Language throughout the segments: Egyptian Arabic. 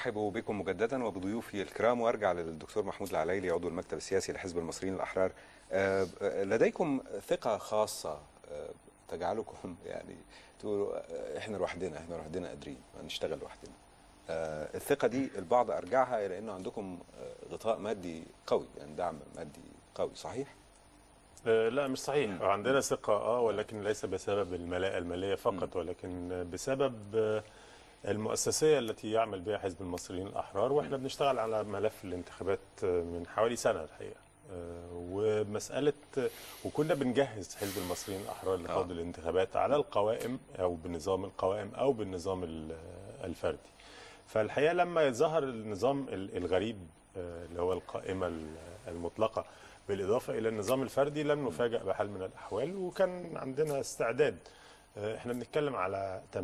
ارحب بكم مجددا وبضيوفي الكرام وارجع للدكتور محمود العلايلي عضو المكتب السياسي لحزب المصريين الاحرار آه، لديكم ثقه خاصه آه، تجعلكم يعني تقولوا آه، احنا لوحدنا احنا لوحدنا قادرين هنشتغل لوحدنا آه، الثقه دي البعض ارجعها الى انه عندكم آه، غطاء مادي قوي يعني دعم مادي قوي صحيح آه، لا مش صحيح عندنا ثقة اه ولكن ليس بسبب الملاءة المالية فقط ولكن بسبب آه، المؤسسية التي يعمل بها حزب المصريين الأحرار واحنا بنشتغل على ملف الانتخابات آه، من حوالي سنة الحقيقة آه، ومسألة وكنا بنجهز حزب المصريين الأحرار لخوض آه. الانتخابات على القوائم أو بنظام القوائم أو بالنظام ال- الفردي فالحقيقه لما ظهر النظام ال- الغريب آه، اللي هو القائمه ال- المطلقه بالاضافه الى النظام الفردي لم نفاجأ بحال من الاحوال وكان عندنا استعداد آه، احنا بنتكلم على 80%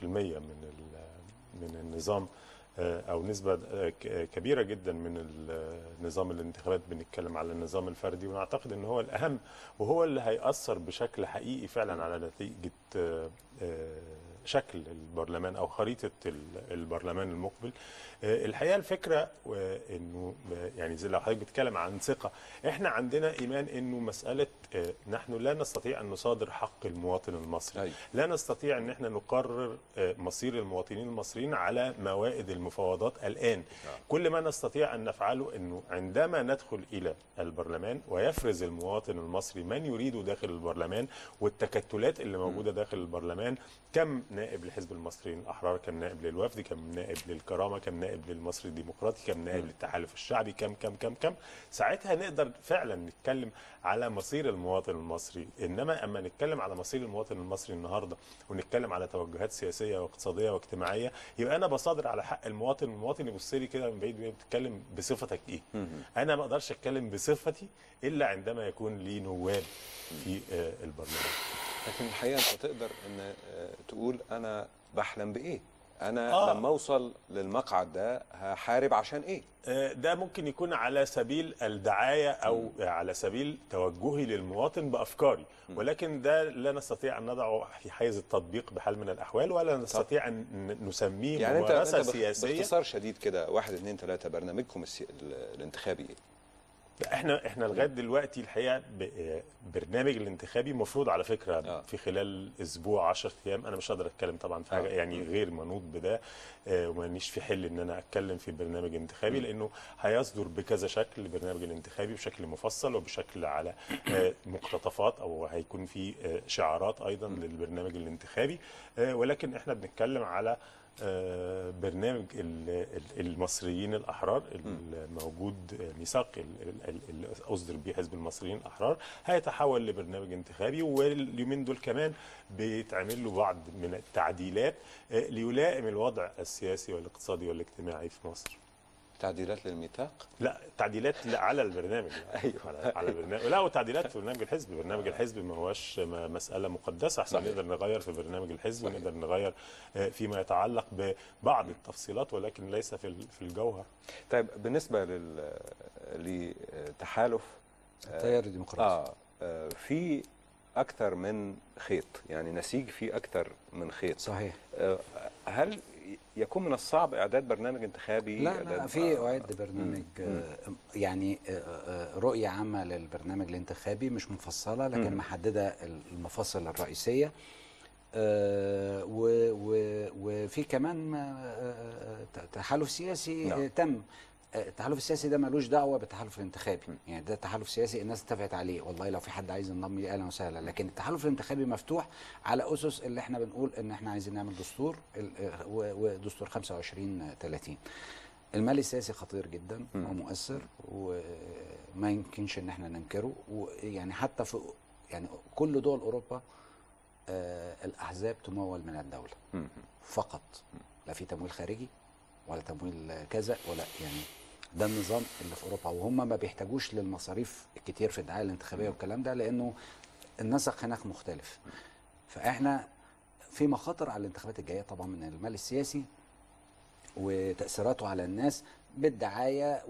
من ال- من النظام آه، او نسبه آه، ك- كبيره جدا من ال- نظام الانتخابات بنتكلم على النظام الفردي ونعتقد ان هو الاهم وهو اللي هيأثر بشكل حقيقي فعلا على نتيجه آه، آه، شكل البرلمان او خريطه ال- البرلمان المقبل آه، الحقيقه الفكره آه، انه آه، يعني زي لو حضرتك بتتكلم عن ثقه احنا عندنا ايمان انه مساله آه، نحن لا نستطيع ان نصادر حق المواطن المصري أيوة. لا نستطيع ان احنا نقرر آه، مصير المواطنين المصريين على موائد المفاوضات الان كل ما نستطيع ان نفعله انه عندما ندخل الى البرلمان ويفرز المواطن المصري من يريده داخل البرلمان والتكتلات اللي موجوده داخل البرلمان كم نائب لحزب المصريين الاحرار كم نائب للوفد كم نائب للكرامه كم نائب للمصري الديمقراطي كم نائب للتحالف الشعبي كم كم كم كم ساعتها نقدر فعلا نتكلم على مصير المواطن المصري انما اما نتكلم على مصير المواطن المصري النهارده ونتكلم على توجهات سياسيه واقتصاديه واجتماعيه يبقى انا بصادر على حق المواطن المواطن يبص لي كده من بعيد وهي بتتكلم بصفتك ايه انا ما اقدرش اتكلم بصفتي الا عندما يكون لي نواب في آه، البرلمان لكن الحقيقه انت تقدر ان آه، تقول انا بحلم بايه انا آه. لما اوصل للمقعد ده هحارب عشان ايه آه، ده ممكن يكون على سبيل الدعاية أو على سبيل توجهي للمواطن بأفكاري ولكن ده لا نستطيع أن نضعه في حيز التطبيق بحال من الأحوال ولا نستطيع أن ن- نسميه يعني انت ممارسة انت بخ- سياسية باختصار شديد كده واحد اثنين ثلاثه برنامجكم السي... ال- الانتخابي ايه احنا احنا لغايه دلوقتي الحقيقه ب- آه، برنامج الانتخابي مفروض على فكره آه. في خلال اسبوع 10 ايام انا مش هقدر اتكلم طبعا في حاجه آه. يعني غير منوط بده آه، ومانيش في حل ان انا اتكلم في برنامج انتخابي لانه هيصدر بكذا شكل البرنامج الانتخابي بشكل مفصل وبشكل على آه، مقتطفات او هيكون في آه، شعارات ايضا للبرنامج الانتخابي آه، ولكن احنا بنتكلم على آه، برنامج ال- ال- المصريين الاحرار الموجود آه، ميثاق ال- ال- ال- اللي اصدر به حزب المصريين الاحرار هيتحول لبرنامج انتخابي واليومين دول كمان بيتعمل له بعض من التعديلات آه، ليلائم الوضع السياسي والاقتصادي والاجتماعي في مصر تعديلات للميثاق لا تعديلات لا على البرنامج أيوة. على, على البرنامج لا وتعديلات في برنامج الحزب برنامج الحزب ما هوش م- مساله مقدسه احنا صحيح. نقدر نغير في برنامج الحزب صحيح. ونقدر نغير آه، فيما يتعلق ببعض التفصيلات ولكن ليس في ال- في الجوهر طيب بالنسبه لل لتحالف التيار الديمقراطي اه آه، في اكثر من خيط يعني نسيج فيه اكثر من خيط صحيح آه، هل يكون من الصعب اعداد برنامج انتخابي لا لا إعداد- في آه، اعد برنامج آه، يعني آه، آه، رؤيه عامه للبرنامج الانتخابي مش مفصله لكن مم. محدده المفاصل الرئيسيه آه، و- و- وفي كمان آه، آه، تحالف سياسي نعم. آه، تم آه، التحالف السياسي ده ملوش دعوه بالتحالف الانتخابي يعني ده تحالف سياسي الناس اتفقت عليه والله لو في حد عايز ينضم لي اهلا وسهلا لكن التحالف الانتخابي مفتوح على اسس اللي احنا بنقول ان احنا عايزين نعمل دستور ال- آه، و- ودستور 25 30 المال السياسي خطير جدا مم. ومؤثر وما يمكنش ان احنا ننكره ويعني حتى في يعني كل دول اوروبا آه، الاحزاب تمول من الدوله مم. فقط لا في تمويل خارجي ولا تمويل كذا ولا يعني ده النظام اللي في اوروبا وهم ما بيحتاجوش للمصاريف الكتير في الدعايه الانتخابيه والكلام ده لانه النسق هناك مختلف فاحنا في مخاطر على الانتخابات الجايه طبعا من المال وتاثيراته على الناس بالدعايه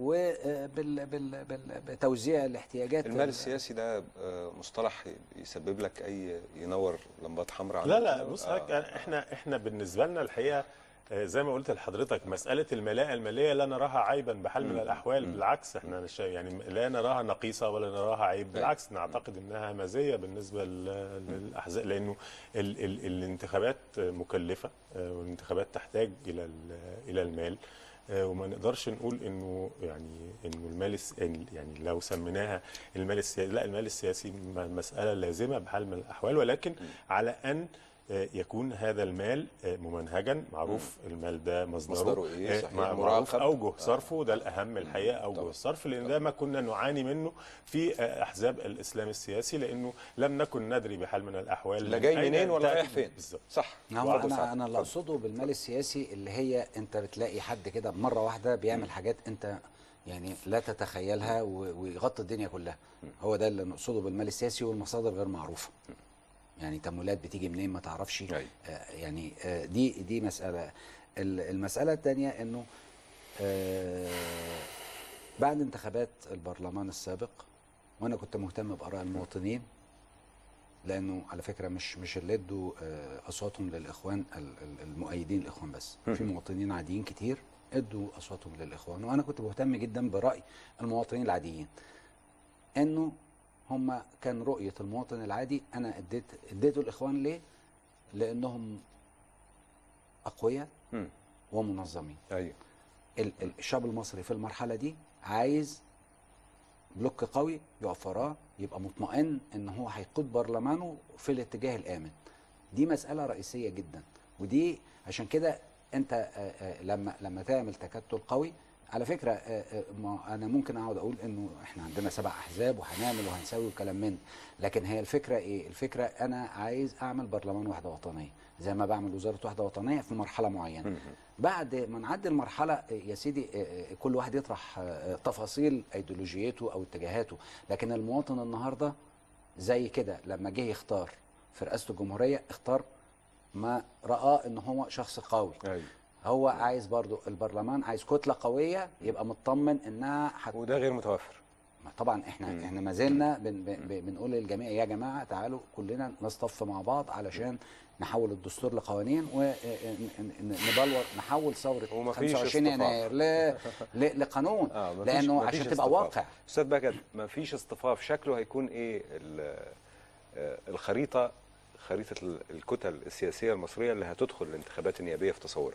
وبتوزيع الاحتياجات المال السياسي ده آه، مصطلح يسبب لك اي ينور لمبات حمراء لا عندك؟ لا بص آه. حضرتك احنا احنا بالنسبه لنا الحقيقه آه، زي ما قلت لحضرتك مساله الملاءه الماليه لا نراها عيبا بحال من مم. الاحوال مم. بالعكس احنا مش يعني لا نراها نقيصه ولا نراها عيب بالعكس نعتقد انها مزيه بالنسبه لل- للاحزاب لانه ال ال الانتخابات مكلفه آه، والانتخابات تحتاج الى ال- الى المال آه، وما نقدرش نقول انه يعني انه المال الس- يعني لو سميناها المال السياسي لا المال السياسي م- مساله لازمه بحال من الاحوال ولكن على ان آه، يكون هذا المال آه، ممنهجا معروف المال ده مصدره, مصدره إيه؟ آه، صحيح، مع- معروف مراقب. اوجه صرفه ده الاهم الحقيقه اوجه طبعا. الصرف لان ده ما كنا نعاني منه في آه، احزاب الاسلام السياسي لانه لم نكن ندري بحال من الاحوال لا من جاي أين منين ولا تأتي رايح فين بالظبط صح هو برضه انا صح. انا اللي اتفضل. اقصده بالمال السياسي اللي هي انت بتلاقي حد كده مره واحده بيعمل حاجات انت يعني لا تتخيلها و- ويغطي الدنيا كلها هو ده اللي نقصده بالمال السياسي والمصادر غير معروفه يعني تمويلات بتيجي منين ما تعرفش أيوة. آه، يعني آه، دي دي مساله ال- المساله الثانيه انه آه، بعد انتخابات البرلمان السابق وانا كنت مهتم باراء المواطنين لانه على فكره مش مش اللي ادوا آه، اصواتهم للاخوان ال- ال- المؤيدين الاخوان بس في مواطنين عاديين كتير ادوا اصواتهم للاخوان وانا كنت مهتم جدا براي المواطنين العاديين انه هم كان رؤيه المواطن العادي انا اديت اديته الاخوان ليه؟ لانهم اقوياء مم. ومنظمين ايوه ال- ال- الشعب المصري في المرحله دي عايز بلوك قوي يقف وراه يبقى مطمئن ان هو هيقود برلمانه في الاتجاه الامن دي مساله رئيسيه جدا ودي عشان كده انت آه، آه، لما لما تعمل تكتل قوي على فكره آه، آه، ما انا ممكن اقعد اقول انه احنا عندنا سبع احزاب وهنعمل وهنسوي وكلام من لكن هي الفكره ايه الفكره انا عايز اعمل برلمان وحده وطنيه زي ما بعمل وزاره وحده وطنيه في مرحله معينه بعد ما نعدي المرحله يا سيدي آه، كل واحد يطرح آه، تفاصيل ايديولوجيته او اتجاهاته لكن المواطن النهارده زي كده لما جه يختار في رئاسه الجمهوريه اختار ما رآه ان هو شخص قوي ايوه هو عايز برضو البرلمان عايز كتله قويه يبقى مطمن انها هت... وده غير متوفر ما طبعا احنا مم. احنا ما زلنا بن بن بنقول للجميع يا جماعه تعالوا كلنا نصطف مع بعض علشان نحول الدستور لقوانين ونبلور نحول ثوره ومفيش 25 اصطفاف. يناير ل... ل... لقانون اه مفيش- لانه مفيش عشان تبقى اصطفاف. واقع استاذ بجد مفيش اصطفاف شكله هيكون ايه ال- آه، الخريطه خريطه ال- الكتل السياسيه المصريه اللي هتدخل الانتخابات النيابيه في تصورك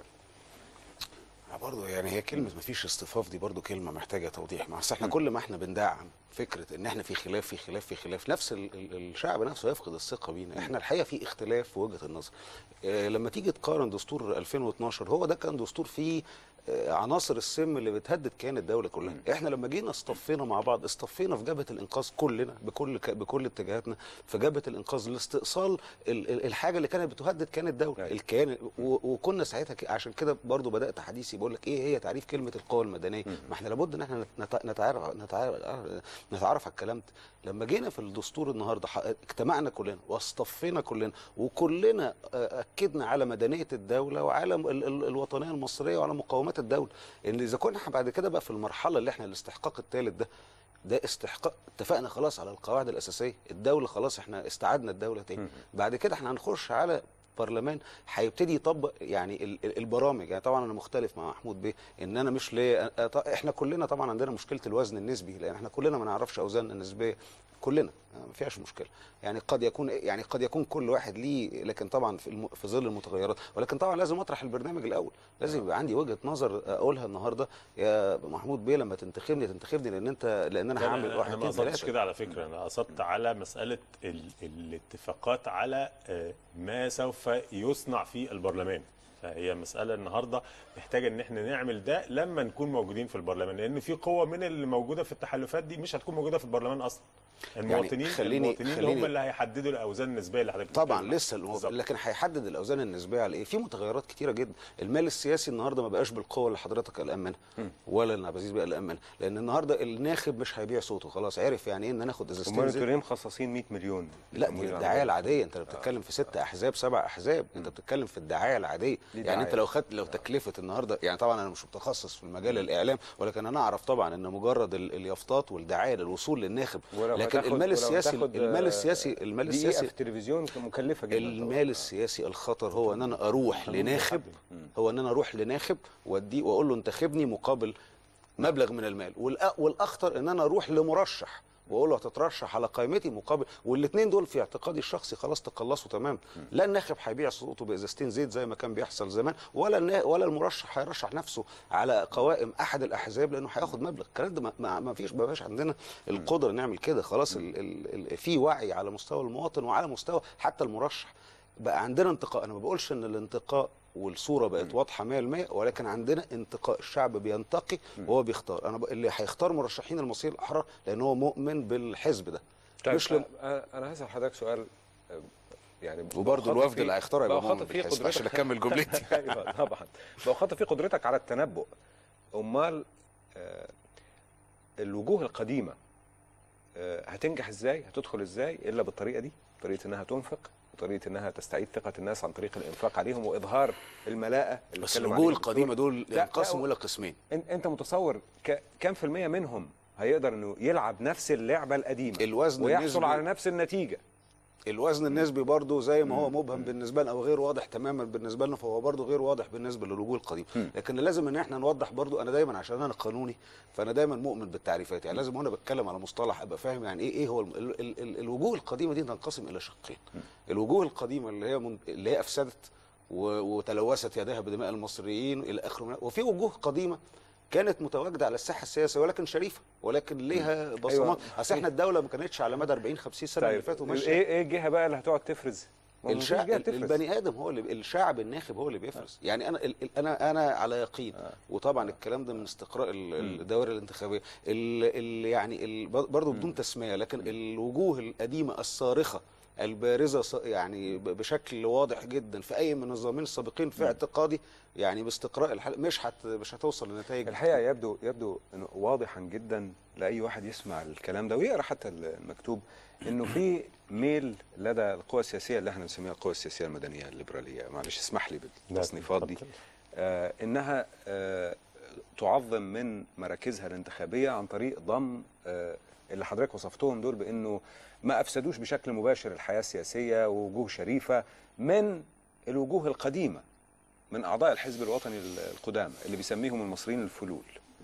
برضه يعني هي كلمه مفيش اصطفاف دي برضه كلمه محتاجه توضيح ما أصل احنا كل ما احنا بندعم فكره ان احنا في خلاف في خلاف في خلاف نفس ال- ال- الشعب نفسه يفقد الثقه بينا احنا الحقيقه في اختلاف في وجهه النظر آه، لما تيجي تقارن دستور 2012 هو ده كان دستور فيه آه، عناصر السم اللي بتهدد كيان الدوله كلها احنا لما جينا اصطفينا مع بعض اصطفينا في جبهه الانقاذ كلنا بكل ك- بكل اتجاهاتنا في جبهه الانقاذ لاستئصال ال- ال- الحاجه اللي كانت بتهدد كيان الدوله أيوة. الكيان و- وكنا ساعتها ك- عشان كده برضو بدات حديثي بقول لك ايه هي تعريف كلمه القوى المدنيه ما احنا لابد ان احنا نت- نتعرف نتعرف نتعرف على الكلام ده لما جينا في الدستور النهارده ح- اجتمعنا كلنا واصطفينا كلنا وكلنا آه، اكدنا على مدنيه الدوله وعلى ال- ال- الوطنيه المصريه وعلى مقومات الدوله ان اذا كنا إحنا بعد كده بقى في المرحله اللي احنا الاستحقاق الثالث ده ده استحقاق اتفقنا خلاص على القواعد الاساسيه الدوله خلاص احنا استعدنا الدوله تاني بعد كده احنا هنخش على برلمان هيبتدي يطبق يعني ال- ال- البرامج يعني طبعا انا مختلف مع محمود بيه ان انا مش ليه أ- أ- احنا كلنا طبعا عندنا مشكله الوزن النسبي لان احنا كلنا ما نعرفش اوزاننا النسبيه كلنا ما فيهاش مشكله يعني قد يكون يعني قد يكون كل واحد ليه لكن طبعا في, الم... في ظل المتغيرات ولكن طبعا لازم اطرح البرنامج الاول لازم يبقى عندي وجهه نظر اقولها النهارده يا محمود بيه لما تنتخبني تنتخبني لان انت لان انا لا، هعمل أنا- واحد انا ما اتنين قصدتش تلاته كده على فكره انا قصدت على مساله ال... الاتفاقات على آه، ما سوف يصنع في البرلمان فهي مسألة النهاردة محتاجة ان احنا نعمل ده لما نكون موجودين في البرلمان لان في قوة من اللي موجودة في التحالفات دي مش هتكون موجودة في البرلمان اصلا المواطنين خليني- المواطنين اللي خليني- هم اللي هيحددوا الاوزان النسبية اللي حضرتك طبعا بتتكلم لسه عنها. الموضوع بالظبط. لكن هيحدد الاوزان النسبيه على ايه في متغيرات كتيره جدا المال السياسي النهارده ما بقاش بالقوه اللي حضرتك قلقان منها ولا اللي عبد العزيز بقى قلقان منها لان النهارده الناخب مش هيبيع صوته خلاص عرف يعني ايه ان ناخد ازازتين امال زيت انتوا ليه مخصصين 100 مليون لا للتمويل دي العام؟ الدعايه العاديه انت بتتكلم في ست احزاب سبع احزاب انت بتتكلم في الدعايه العاديه دي يعني انت دعاية. لو خدت لو تكلفه النهارده يعني طبعا انا مش متخصص في مجال الاعلام ولكن انا اعرف طبعا ان مجرد ال- اليافطات والدعايه للوصول للناخب ولو لكن لكن تاخد- المال ولما السياسي تاخد، المال آه، السياسي المال دقيقه السياسي في التلفزيون مكلفه جدا المال السياسي الخطر هو ان انا اروح لناخب هو ان انا اروح لناخب واديه واقول له انتخبني مقابل مبلغ من المال والأ- والاخطر ان انا اروح لمرشح واقول له هتترشح على قائمتي مقابل والاثنين دول في اعتقادي الشخصي خلاص تقلصوا تمام لا الناخب هيبيع صوته بازازتين زيت زي ما كان بيحصل زمان ولا النا- ولا المرشح هيرشح نفسه على قوائم احد الاحزاب لانه هياخد مبلغ الكلام ده ما- ما ما فيش ما بقاش عندنا القدره نعمل كده خلاص ال ال ال في وعي على مستوى المواطن وعلى مستوى حتى المرشح بقى عندنا انتقاء انا ما بقولش ان الانتقاء والصوره بقت واضحه 100% ولكن عندنا انتقاء الشعب بينتقي وهو بيختار انا ب... اللي هيختار مرشحين المصريين الاحرار لان هو مؤمن بالحزب ده طيب مش لم... أنا- انا هسال حضرتك سؤال آه، يعني وبرضه بخاطب الوفد فيه- اللي هيختار هيبقى بخاطب مؤمن فيه بالحزب قدرتك- عشان اكمل جملتي ايوه طبعا بخاطب فيه قدرتك على التنبؤ امال آه، الوجوه القديمه آه، هتنجح ازاي هتدخل ازاي الا بالطريقه دي طريقه انها تنفق وطريقه انها تستعيد ثقه الناس عن طريق الانفاق عليهم واظهار الملاءه اللي بس اتكلم الوجوه عليها القديمه الدكتور. دول لا، ينقسموا لا، الى قسمين إن- انت متصور ك- كم في المية منهم هيقدر انه يلعب نفس اللعبه القديمه الوزن ويحصل النسبي- على نفس النتيجه الوزن النسبي برضه زي ما هو مبهم بالنسبه لنا او غير واضح تماما بالنسبه لنا فهو برضه غير واضح بالنسبه للوجوه القديمه لكن لازم ان احنا نوضح برضه انا دايما عشان انا قانوني فانا دايما مؤمن بالتعريفات يعني لازم وانا بتكلم على مصطلح ابقى فاهم يعني ايه ايه هو ال ال ال ال الوجوه القديمه دي تنقسم الى شقين الوجوه القديمه اللي هي من اللي هي افسدت و- وتلوثت يديها بدماء المصريين الى اخره من- وفي وجوه قديمه كانت متواجده على الساحه السياسيه ولكن شريفه ولكن ليها بصمات اصل احنا الدوله ما كانتش على مدى 40 50 سنه اللي فاتوا ماشيه ايه ايه الجهه بقى اللي هتقعد تفرز ما هو مفيش الشعب جهة تفرز. البني ادم هو اللي الشعب الناخب هو اللي بيفرز يعني انا ال- ال- انا انا على يقين وطبعا الكلام ده من استقراء ال- الدوائر الانتخابيه ال ال يعني ال برضه بدون تسميه لكن الوجوه القديمه الصارخه البارزه ص- يعني ب- بشكل واضح جدا في اي من النظامين السابقين في اعتقادي يعني باستقراء الحال مش هت مش هتوصل لنتائج الحقيقه يبدو يبدو إنه واضحا جدا لاي واحد يسمع الكلام ده ويقرا حتى المكتوب انه في ميل لدى القوى السياسيه اللي احنا بنسميها القوى السياسيه المدنيه الليبراليه معلش اسمح لي بالتصنيفات دي اتفضل. آه انها آه تعظم من مراكزها الانتخابيه عن طريق ضم آه اللي حضرتك وصفتهم دول بانه ما افسدوش بشكل مباشر الحياه السياسيه ووجوه شريفه من الوجوه القديمه من اعضاء الحزب الوطني القدامى اللي بيسميهم المصريين الفلول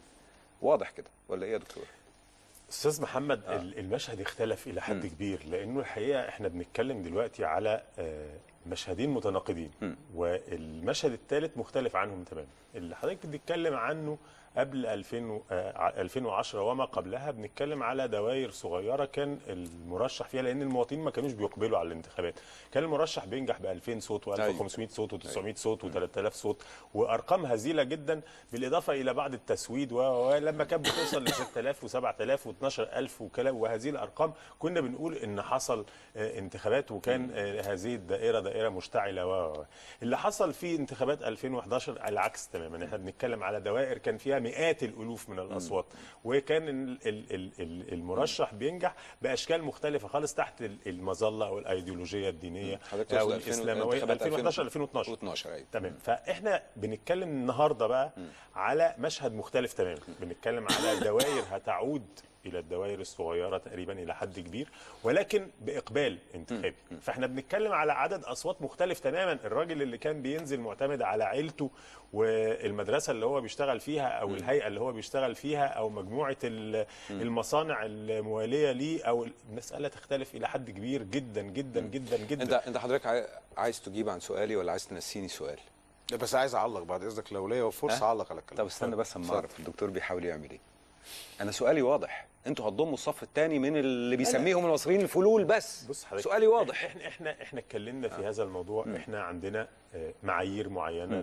واضح كده ولا ايه يا دكتور استاذ محمد آه. المشهد اختلف الى حد مم. كبير لانه الحقيقه احنا بنتكلم دلوقتي على آه، مشهدين متناقضين مم. والمشهد الثالث مختلف عنهم تماما اللي حضرتك بتتكلم عنه قبل 2000 و- آه، 2010 وما قبلها بنتكلم على دوائر صغيره كان المرشح فيها لان المواطنين ما كانوش بيقبلوا على الانتخابات كان المرشح بينجح ب 2000 صوت و1500 صوت و900 صوت و3000 صوت وارقام هزيله جدا بالاضافه الى بعض التسويد و- ولما كانت بتوصل ل 6000 و7000 و12000 وكلام وهذه الارقام كنا بنقول ان حصل آه، انتخابات وكان آه، هذه الدائره دائره مشتعله و و- اللي حصل في انتخابات 2011 العكس تماما احنا بنتكلم على دوائر كان فيها مئات الالوف من الاصوات وكان ال- ال- ال- ال- المرشح بينجح باشكال مختلفه خالص تحت ال- المظله او الايديولوجيه الدينيه حضرتك او تقصد 2000 الاسلامويه انتخابات 2011 2012 2012 ايوه تمام فاحنا بنتكلم النهارده بقى على مشهد مختلف تماما بنتكلم على دوائر هتعود الى الدوائر الصغيره تقريبا الى حد كبير ولكن باقبال انتخابي فاحنا بنتكلم على عدد اصوات مختلف تماما الراجل اللي كان بينزل معتمد على عيلته والمدرسه اللي هو بيشتغل فيها او الهيئه اللي هو بيشتغل فيها او مجموعه ال- المصانع المواليه ليه او المساله تختلف الى حد كبير جدا جدا جدا جدا انت انت حضرتك عاي- عايز تجيب عن سؤالي ولا عايز تنسيني سؤال بس عايز اعلق بعد اذنك لو ليا فرصه أه؟ اعلق على الكلام طب استنى بس اما اتفضل. اعرف الدكتور بيحاول يعمل ايه انا سؤالي واضح انتوا هتضموا الصف الثاني من اللي بيسميهم المصريين الفلول بس بص حضرتك سؤالي واضح احنا احنا احنا اتكلمنا في هذا الموضوع احنا عندنا آه، معايير معينه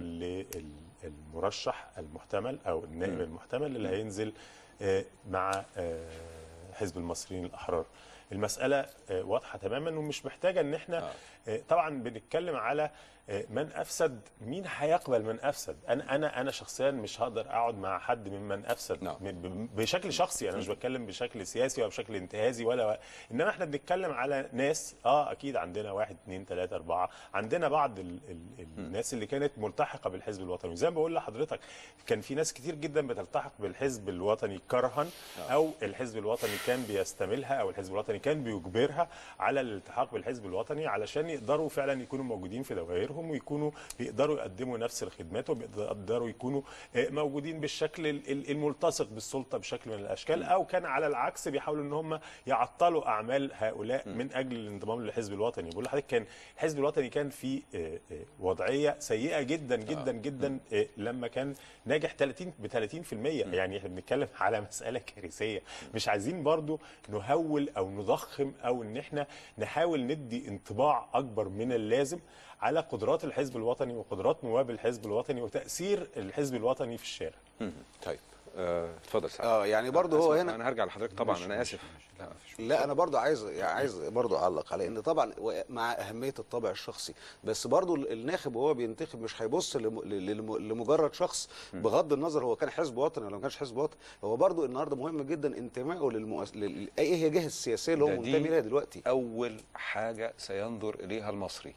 للمرشح المحتمل او النائب المحتمل اللي هينزل آه، مع آه، حزب المصريين الاحرار المساله آه، واضحه تماما ومش محتاجه ان احنا آه. آه، طبعا بنتكلم على آه، من افسد مين هيقبل من افسد انا انا انا شخصيا مش هقدر اقعد مع حد ممن افسد نعم. م- ب- بشكل شخصي انا مش بتكلم بشكل سياسي ولا بشكل انتهازي ولا انما احنا بنتكلم على ناس اه اكيد عندنا واحد اثنين ثلاثه اربعه عندنا بعض ال ال الناس اللي كانت ملتحقه بالحزب الوطني زي ما بقول لحضرتك كان في ناس كتير جدا بتلتحق بالحزب الوطني كرها او الحزب الوطني كان بيستملها او الحزب الوطني كان بيجبرها على الالتحاق بالحزب الوطني علشان يقدروا فعلا يكونوا موجودين في دوائرهم ويكونوا بيقدروا يقدموا نفس الخدمات وبيقدروا يكونوا آه، موجودين بالشكل ال- ال- الملتصق بالسلطه بشكل من الاشكال او كان على العكس بيحاولوا ان هم يعطلوا اعمال هؤلاء من اجل الانضمام للحزب الوطني بقول لحضرتك كان الحزب الوطني كان في آه، آه، وضعيه سيئه جدا جدا جدا آه، لما كان ناجح 30 ب 30% يعني احنا بنتكلم على مساله كارثيه مش عايزين برضو نهول او نضخم او ان احنا نحاول ندي انطباع اكبر من اللازم على قدرات الحزب الوطني وقدرات نواب الحزب الوطني وتاثير الحزب الوطني في الشارع مم. طيب آه، اتفضل سعد اه يعني برضه هو أسمع، هنا انا هرجع لحضرتك طبعا انا اسف لا مفيش لا انا برضو عايز يعني عايز برضو اعلق على ان طبعا و- مع اهميه الطابع الشخصي بس برضو ال- الناخب وهو بينتخب مش هيبص لم- للم- لمجرد شخص بغض النظر هو كان حزب وطني ولا ما كانش حزب وطني هو برضو النهارده مهم جدا انتمائه للمؤس... لل... ايه هي الجهه السياسيه اللي هو ده دي- منتمي ليها دلوقتي اول حاجه سينظر اليها المصري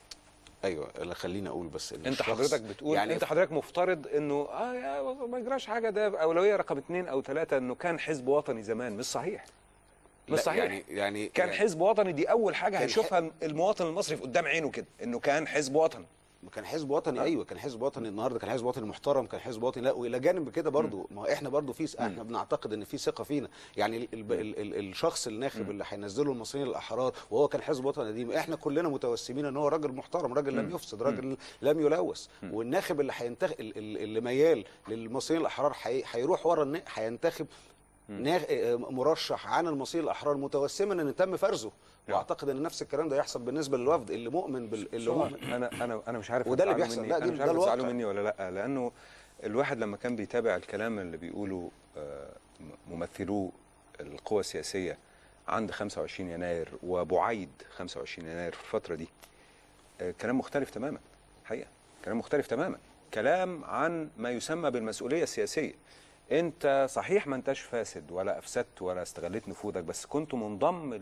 ايوه اللي خليني اقول بس إن انت الشخص- حضرتك بتقول يعني انت حضرتك مفترض انه اه يا ما يجراش حاجه ده اولويه رقم اثنين او ثلاثه انه كان حزب وطني زمان مش صحيح مش لا، صحيح يعني يعني كان يعني حزب وطني دي اول حاجه كان هيشوفها المواطن المصري في قدام عينه كده انه كان حزب وطني كان حزب وطني ايوه كان حزب وطني النهارده كان حزب وطني محترم كان حزب وطني لا والى جانب كده برضو ما هو احنا برضو في احنا بنعتقد ان في ثقه فينا يعني ال ال ال ال الشخص الناخب اللي هينزله المصريين الاحرار وهو كان حزب وطني قديم احنا كلنا متوسمين ان هو راجل محترم راجل لم يفسد راجل لم يلوث والناخب اللي هينتخب اللي ميال للمصريين الاحرار هي- هيروح ورا النا- هينتخب ناخ- آه، مرشح عن المصريين الاحرار متوسما ان تم فرزه واعتقد ان نفس الكلام ده يحصل بالنسبه للوفد اللي مؤمن بال... اللي مؤمن انا انا انا مش عارف وده اللي هتزعلوا بيحصل. مني. لا، دي- انا مش ده عارف الواقع. تزعلوا مني ولا لا لانه الواحد لما كان بيتابع الكلام اللي بيقوله آه، ممثلو القوى السياسيه عند 25 يناير وبعيد 25 يناير في الفتره دي آه، كلام مختلف تماما حقيقه كلام مختلف تماما كلام عن ما يسمى بالمسؤوليه السياسيه انت صحيح ما انتش فاسد ولا افسدت ولا استغليت نفوذك بس كنت منضم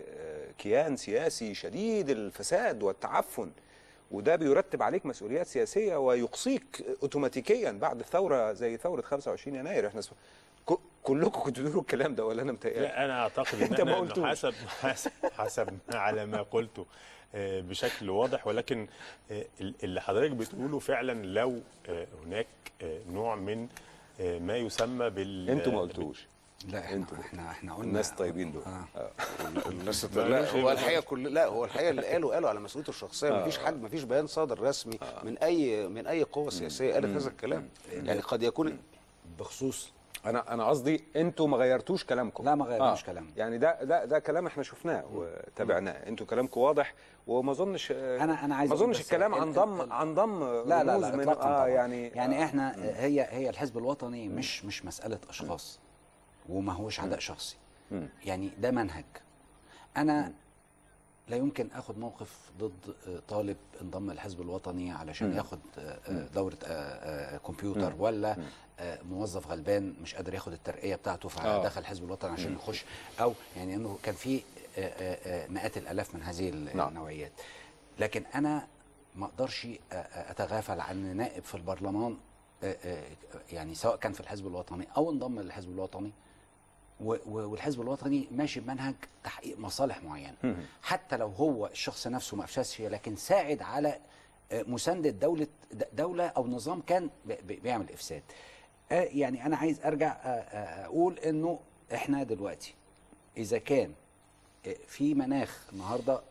لكيان سياسي شديد الفساد والتعفن وده بيرتب عليك مسؤوليات سياسيه ويقصيك اوتوماتيكيا بعد الثوره زي ثوره 25 يناير احنا سو... ك- كلكم كنتوا تقولوا الكلام ده ولا انا متهيألي؟ لا انا اعتقد ان أنت ما احنا إنه قلتوش. حسب حسب حسب على ما قلته آه، بشكل واضح ولكن آه، اللي حضرتك بتقوله فعلا لو آه، هناك آه، نوع من آه، ما يسمى بال انتوا ما قلتوش لا احنا انتوا. احنا احنا قلنا الناس الطيبين دول آه. آه. الناس ما لا لوش هو إلا الحقيقه كل لا هو الحقيقه اللي قالوا قالوا على مسؤوليته الشخصيه آه. مفيش حد مفيش بيان صادر رسمي من اي من اي قوه سياسيه قالت هذا الكلام يعني قد يكون بخصوص انا انا قصدي انتوا ما غيرتوش كلامكم لا، ما غيرناش كلامنا. يعني ده ده ده كلام احنا شفناه وتابعناه انتوا كلامكم واضح وما اظنش أنا- أنا عايز ما أقول اظنش بس الكلام ال- عن ال- ضم ال- عن ضم لا لا رموز لا من اطلاقا اه طبعا. يعني يعني احنا هي هي الحزب الوطني مش مش مساله اشخاص وما هوش عداء شخصي مم. يعني ده منهج انا لا يمكن اخد موقف ضد آه، طالب انضم للحزب الوطني علشان ياخد آه، آه، دوره آه، آه، كمبيوتر ولا آه، موظف غلبان مش قادر ياخد الترقيه بتاعته آه. فدخل الحزب الوطني عشان يخش او يعني انه كان في آه، آه، آه، مئات الالاف من هذه نعم. النوعيات لكن انا ما اقدرش آه، آه، اتغافل عن نائب في البرلمان آه، آه، يعني سواء كان في الحزب الوطني او انضم للحزب الوطني و- و- والحزب الوطني ماشي بمنهج تحقيق مصالح معينه حتى لو هو الشخص نفسه ما افسدش فيها لكن ساعد على آه، مسانده دوله د- دوله او نظام كان ب- ب- بيعمل افساد آه، يعني انا عايز ارجع آه، آه، اقول انه احنا دلوقتي اذا كان آه، في مناخ النهارده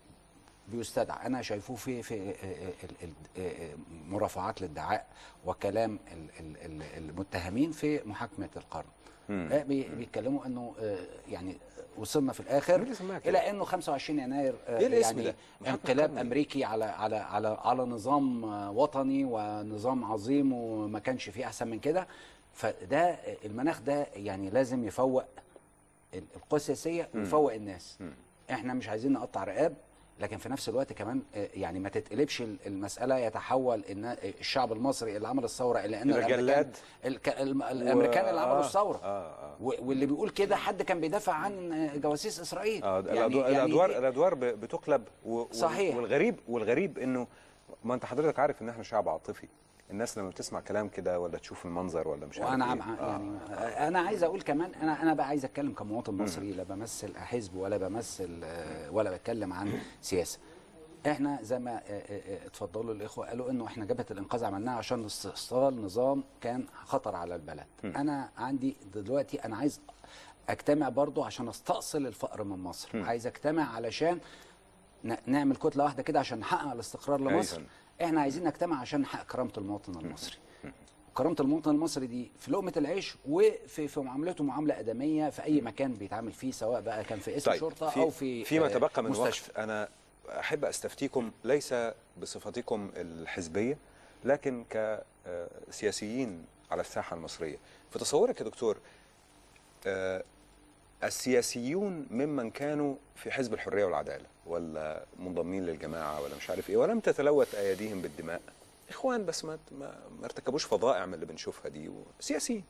بيستدعى انا شايفه في في ال- ال- ال- مرافعات للدعاء وكلام ال- ال- ال- المتهمين في محاكمه القرن آه، بي- بيتكلموا انه آه، يعني وصلنا في الاخر مين اللي سماها كده؟ الى انه 25 يناير آه، إيه الاسم يعني ده؟ محاكمة انقلاب القرن. امريكي على على على على نظام آه، وطني ونظام عظيم وما كانش فيه احسن من كده فده المناخ ده يعني لازم يفوق ال- القوى السياسيه ويفوق الناس احنا مش عايزين نقطع رقاب لكن في نفس الوقت كمان آه، يعني ما تتقلبش ال- المساله يتحول ان الشعب المصري اللي عمل الثوره الى ان إلى الامريكان جلاد. الك- الم- الامريكان اللي عملوا آه، الثوره آه، آه. و- واللي بيقول كده حد كان بيدافع عن آه، جواسيس اسرائيل اه الادوار الادوار الادوار ب- بتقلب و- و- صحيح. والغريب والغريب انه ما انت حضرتك عارف ان احنا شعب عاطفي الناس لما بتسمع كلام كده ولا تشوف المنظر ولا مش عارف وانا إيه. عم آه. يعني انا عايز اقول كمان انا انا بقى عايز اتكلم كمواطن مصري لا بمثل حزب ولا بمثل آه، ولا بتكلم عن سياسه احنا زي ما آه، آه، آه، اتفضلوا الاخوه قالوا انه احنا جبهه الانقاذ عملناها عشان استئصال نظام كان خطر على البلد انا عندي دلوقتي انا عايز اجتمع برضو عشان استأصل الفقر من مصر عايز اجتمع علشان ن- نعمل كتله واحده كده عشان نحقق الاستقرار لمصر أيضاً. احنا عايزين نجتمع عشان نحقق كرامه المواطن المصري كرامه المواطن المصري دي في لقمه العيش وفي في معاملته معامله ادميه في اي مكان بيتعامل فيه سواء بقى كان في اسم طيب شرطه في او في فيما آه، تبقى من مستشفى. وقت انا احب استفتيكم ليس بصفتكم الحزبيه لكن كسياسيين على الساحه المصريه في تصورك يا دكتور آه، السياسيون ممن كانوا في حزب الحريه والعداله ولا منضمين للجماعه ولا مش عارف ايه ولم تتلوث ايديهم بالدماء اخوان بس ما ما, ما ارتكبوش فظائع من اللي بنشوفها دي سياسيين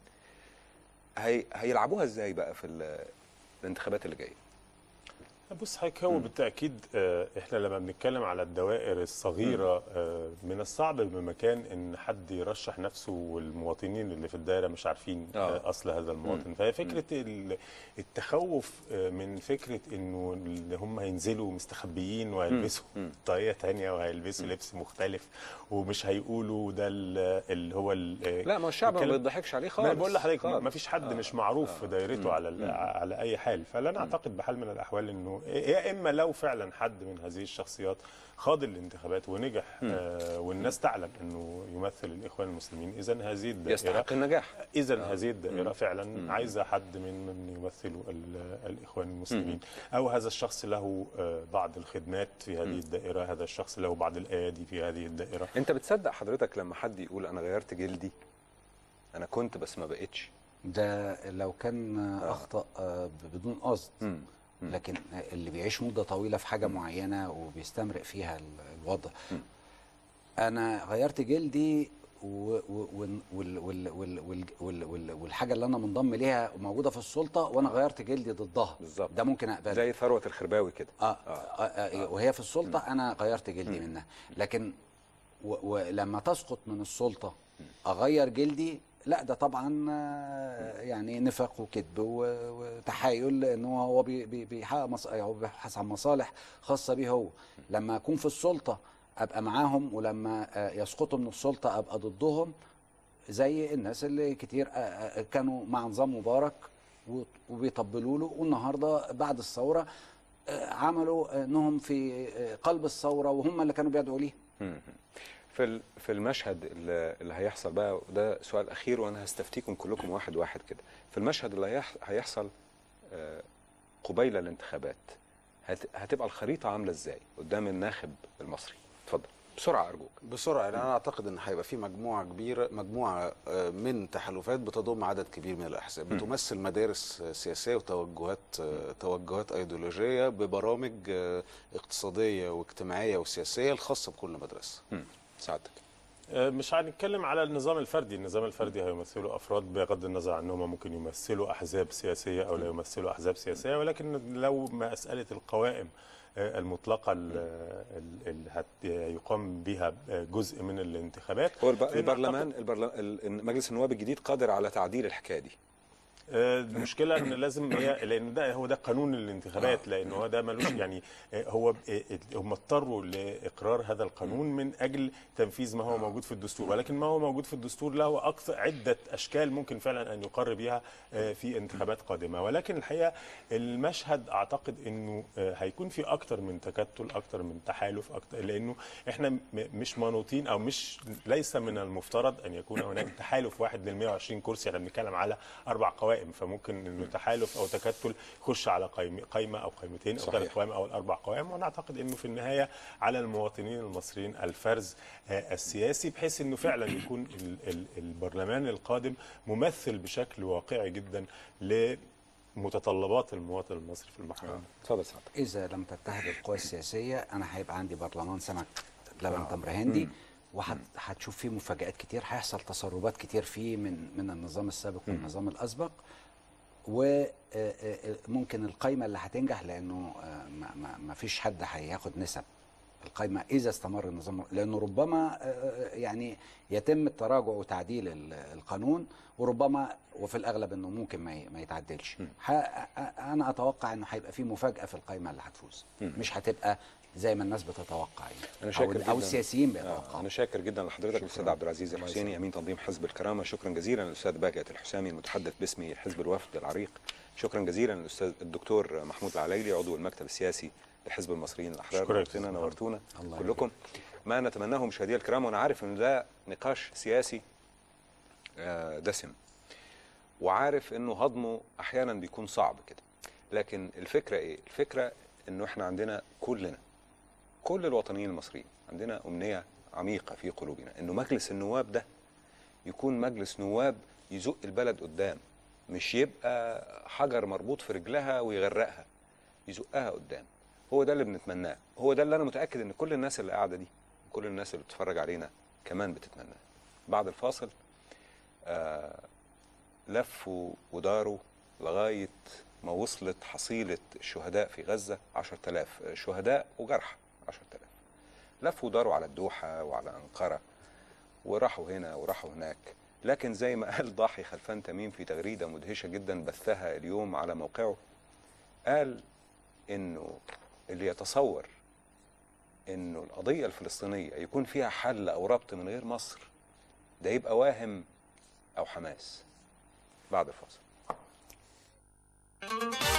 هي هيلعبوها ازاي بقى في ال- الانتخابات اللي جايه بص حضرتك هو بالتاكيد آه، احنا لما بنتكلم على الدوائر الصغيره آه، من الصعب بمكان ان حد يرشح نفسه والمواطنين اللي في الدائره مش عارفين آه. آه، اصل هذا المواطن فهي فكره ال- التخوف آه، من فكره انه اللي هم هينزلوا مستخبيين وهيلبسوا طاقيه تانية وهيلبسوا لبس مختلف ومش هيقولوا ده ال- اللي هو ال- لا ما هو الشعب ما الكلام- بيضحكش عليه ما خالص انا بقول لحضرتك خالص. ما فيش حد مش معروف في دايرته على ال- على اي حال فلا اعتقد بحال من الاحوال انه يا اما لو فعلا حد من هذه الشخصيات خاض الانتخابات ونجح آه والناس تعلم انه يمثل الاخوان المسلمين اذا هذه الدائره يستحق النجاح اذا هذه الدائره فعلا عايزه حد من من يمثلوا ال- الاخوان المسلمين او هذا الشخص له آه، بعض الخدمات في هذه الدائره هذا الشخص له بعض الايادي في هذه الدائره انت بتصدق حضرتك لما حد يقول انا غيرت جلدي انا كنت بس ما بقتش ده لو كان اخطا آه، بدون قصد مم. لكن اللي بيعيش مده طويله في حاجه معينه وبيستمرئ فيها ال- الوضع انا غيرت جلدي و- و- وال- وال- وال- وال- وال- وال- وال- والحاجه اللي انا منضم ليها موجوده في السلطه وانا غيرت جلدي ضدها بالظبط. ده ممكن اقبله زي ثروه الخرباوي كده آه, آه, آه, وهي في السلطه انا غيرت جلدي منها لكن و ولما تسقط من السلطه اغير جلدي لا ده طبعا آه، يعني نفاق وكذب و- وتحايل لان هو هو بي- بي- بيحقق مص... هو بيبحث عن مصالح خاصه بيه هو لما اكون في السلطه ابقى معاهم ولما آه، يسقطوا من السلطه ابقى ضدهم زي الناس اللي كتير آه، آه، كانوا مع نظام مبارك و- وبيطبلوا له والنهارده بعد الثوره آه، عملوا انهم في آه، قلب الثوره وهم اللي كانوا بيدعوا ليه في ال- في المشهد اللي اللي هيحصل بقى وده سؤال اخير وانا هستفتيكم كلكم واحد واحد كده في المشهد اللي هيح- هيحصل آه، قبيل الانتخابات هت- هتبقى الخريطه عامله ازاي قدام الناخب المصري اتفضل بسرعه ارجوك بسرعه لان انا اعتقد ان هيبقى في مجموعه كبيره مجموعه آه، من تحالفات بتضم عدد كبير من الاحزاب بتمثل مدارس آه، سياسيه وتوجهات آه، توجهات ايديولوجيه ببرامج آه، اقتصاديه واجتماعيه وسياسيه الخاصه بكل مدرسه مم. سعادتك آه، مش هنتكلم على النظام الفردي النظام الفردي هيمثلوا افراد بغض النظر عن انهم ممكن يمثلوا احزاب سياسيه او لا يمثلوا احزاب سياسيه ولكن لو مساله القوائم آه، المطلقه ال- ال- اللي هت- يقام بها جزء من الانتخابات هو الب- لأن البرلمان أعتقد- البرلمان ال- مجلس النواب الجديد قادر على تعديل الحكايه دي آه، المشكله ان لازم هي لان ده هو ده قانون الانتخابات لان هو ده ملوش يعني آه، هو آه، هم اضطروا لاقرار هذا القانون من اجل تنفيذ ما هو موجود في الدستور ولكن ما هو موجود في الدستور له اكثر عده اشكال ممكن فعلا ان يقر بها آه، في انتخابات قادمه ولكن الحقيقه المشهد اعتقد انه آه، هيكون في اكثر من تكتل اكثر من تحالف اكثر لانه احنا م- مش منوطين او مش ليس من المفترض ان يكون هناك تحالف واحد لل 120 كرسي احنا بنتكلم على اربع قوائم فممكن انه تحالف او تكتل يخش على قائمه قائمه او قائمتين او صحيح. ثلاث قوائم او الاربع قوائم وانا اعتقد انه في النهايه على المواطنين المصريين الفرز آه، السياسي بحيث انه فعلا يكون ال- ال- البرلمان القادم ممثل بشكل واقعي جدا ل متطلبات المواطن المصري في المرحله آه. دي. اتفضل سعادتك اذا لم تتحد القوى السياسيه انا هيبقى عندي برلمان سمك لبن تمر هندي وهتشوف فيه مفاجآت كتير هيحصل تسربات كتير فيه من من النظام السابق والنظام الاسبق وممكن القايمه اللي هتنجح لانه آه، ما- ما ما فيش حد هياخد نسب القايمه اذا استمر النظام لانه ربما آه، يعني يتم التراجع وتعديل ال- القانون وربما وفي الاغلب انه ممكن ما ي- ما يتعدلش ح- انا اتوقع انه هيبقى في مفاجاه في القايمه اللي هتفوز مش هتبقى زي ما الناس بتتوقع يعني أنا او, شاكر أو جداً. السياسيين آه، بيتوقعوا انا شاكر جدا لحضرتك الاستاذ عبد العزيز الحسيني امين تنظيم حزب الكرامه شكرا جزيلا للاستاذ باجة الحسامي المتحدث باسم حزب الوفد العريق شكرا جزيلا للاستاذ الدكتور محمود العلايلي عضو المكتب السياسي لحزب المصريين الاحرار شكرا يا نورتنا أستاذ نورتونا الله كلكم ما نتمناه مشاهدينا الكرام وانا عارف ان ده نقاش سياسي آه، دسم وعارف انه هضمه احيانا بيكون صعب كده لكن الفكره ايه الفكره انه احنا عندنا كلنا كل الوطنيين المصريين عندنا امنيه عميقه في قلوبنا انه مجلس النواب ده يكون مجلس نواب يزق البلد قدام مش يبقى حجر مربوط في رجلها ويغرقها يزقها قدام هو ده اللي بنتمناه هو ده اللي انا متاكد ان كل الناس اللي قاعده دي كل الناس اللي بتتفرج علينا كمان بتتمناه بعد الفاصل آه لفوا وداروا لغايه ما وصلت حصيله الشهداء في غزه 10000 شهداء وجرحى 10000 لفوا وداروا على الدوحه وعلى انقره وراحوا هنا وراحوا هناك لكن زي ما قال ضاحي خلفان تميم في تغريده مدهشه جدا بثها اليوم على موقعه قال انه اللي يتصور انه القضيه الفلسطينيه يكون فيها حل او ربط من غير مصر ده يبقى واهم او حماس بعد الفاصل